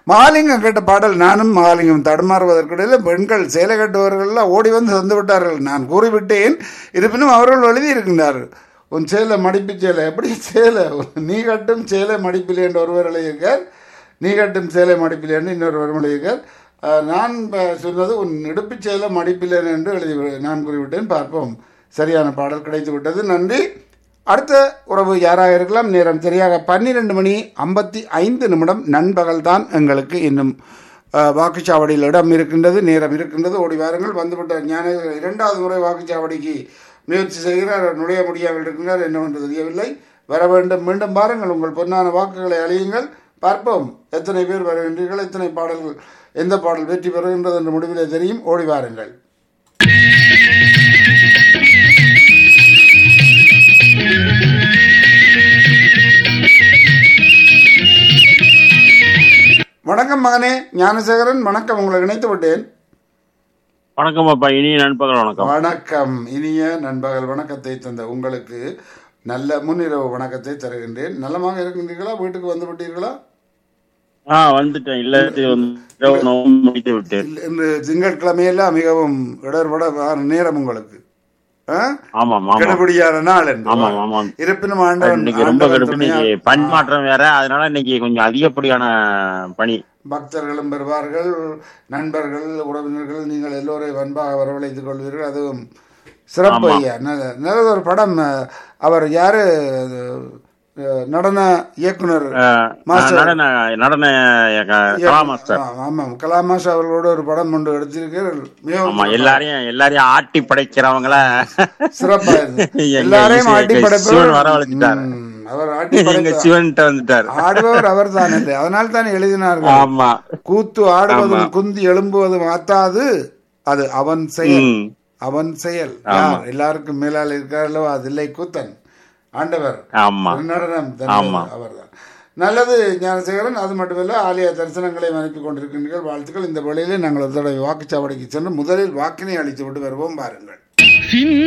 மகாலிங்கம் கேட்ட பாடல் நானும் மகாலிங்கம் தடுமாறுவதற்கிடையில் பெண்கள் சேலை கட்டுபவர்கள் ஓடி வந்து தந்து விட்டார்கள் நான் கூறிவிட்டேன் இருப்பினும் அவர்கள் எழுதி இருக்கின்றார்கள் உன் சேலை மடிப்பு சேலை எப்படி சேலை நீ கட்டும் சேலை மடிப்பில் என்று ஒருவர் எழுதியிருக்கார் நீ கட்டும் சேலை மடிப்பில் என்று இன்னொருவர் எழுதியிருக்கார் அஹ், நான் ப- சொன்னது உன் இடுப்புச் சேலை மடிப்பில் என்று எழுதி நான் கூறிவிட்டேன் பார்ப்போம் சரியான பாடல் கிடைத்து விட்டது நன்றி அடுத்த உறவு யாராக இருக்கலாம் நேரம் சரியாக பன்னிரெண்டு மணி ஐம்பத்தி ஐந்து நிமிடம் நண்பகல் தான் எங்களுக்கு இன்னும் அஹ், வாக்குச்சாவடியில் இடம் இருக்கின்றது நேரம் இருக்கின்றது ஓடி வாருங்கள் வந்துவிட்ட ஞான இரண்டாவது முறை வாக்குச்சாவடிக்கு முயற்சி செய்கிறார் அவர் நுழைய முடியாமல் இருக்கின்றார் என்னவென்று தெரியவில்லை வர வேண்டும் மீண்டும் பாருங்கள் உங்கள் பொன்னான வாக்குகளை அழியுங்கள் பார்ப்போம் எத்தனை பேர் வருகின்றீர்கள் எத்தனை பாடல்கள் எந்த பாடல் வெற்றி பெறுகின்றது என்ற முடிவிலே தெரியும் ஓடி வாருங்கள் வணக்கம் மகனே ஞானசேகரன் வணக்கம் உங்களை இணைத்து விட்டேன் வணக்கம் அப்பா இனிய நண்பர்கள் வணக்கம் வணக்கம் இனிய நண்பகல் வணக்கத்தை தந்த உங்களுக்கு நல்ல முன்னிரவு வணக்கத்தை தருகின்றேன் நலமாக இருக்கின்றீர்களா வீட்டுக்கு வந்து விட்டீர்களா ஆ வந்துட்டேன் இல்லத்தில் வந்து இரவு உணவு முடித்து விட்டேன் இல்ல, இன்று திங்கட்கிழமையெல்லாம் மிகவும் இடர்பட நேரம் உங்களுக்கு ஆ? ஆமாம் ஆமாம் கெடுபிடியான நாள் என்று ஆமாம் ஆமாம் இருப்பினும் ஆண்டவன் இன்னைக்கு ரொம்ப ஆண்டவன் கடுப்பு இன்னைக்கு துணையால் பணி மாற்றம் வேற அதனால இன்னைக்கு கொஞ்சம் அதிகப்படியான பணி பக்தர்களும் பெறுவார்கள் நண்பர்கள் உறவினர்கள் நீங்கள் எல்லோரையும் அன்பாக வரவழைத்துக் கொள்வீர்கள் அதுவும் சிறப்பு ஆமா. ஐயா நல்ல நல்ல ஒரு படம் அஹ், அவர் யாரு அஹ், நடன இயக்குனர் அஹ், மாஸ்டர். நடன நடன க- கலா மாஸ்டர் ஆ, ஆமாம் கலாமாஷ் அவர்களோட ஒரு படம் ஒன்று எடுத்திருக்கிறீர்கள் மிகவும் ஆமா எல்லாரையும் எல்லாரையும் ஆட்டி படைக்கிறவங்கள சிறப்பா இருக்கு எங்க எல்லாரையும் இசை- ஆட்டி எங்க படைப்பவர் சிவன் வரவழைச்சிட்டாரு. ம், அவர் ஆட்டி எங்க படைத்த சிவன்கிட்ட வந்துட்டாரு ஆடுபவர் அவர் தான் இல்லை அதனால் தான் எழுதினார்கள் ஆமா கூத்து ஆடுவதும் ஆமா. குந்தி எழும்புவதும் ஆத்தாது அது அவன் செயல் ம் அவன் செயல் ஆமா. யார் எல்லாருக்கும் மேலால் இருக்காரல்லவா அதில்லை கூத்தன் ஆண்டவர் ஆமா நடனம் ஆமா. அவர்தான் நல்லது ஞானசேகரன் அது மட்டுமல்ல ஆலய தரிசனங்களை அனுப்பி கொண்டிருக்கின்றீர்கள் வாழ்த்துக்கள் இந்த வேளையிலே நாங்கள் ஒரு தடவை வாக்குச்சாவடிக்கு சென்று முதலில் வாக்கினை அளித்து விட்டு வருவோம் பாருங்கள்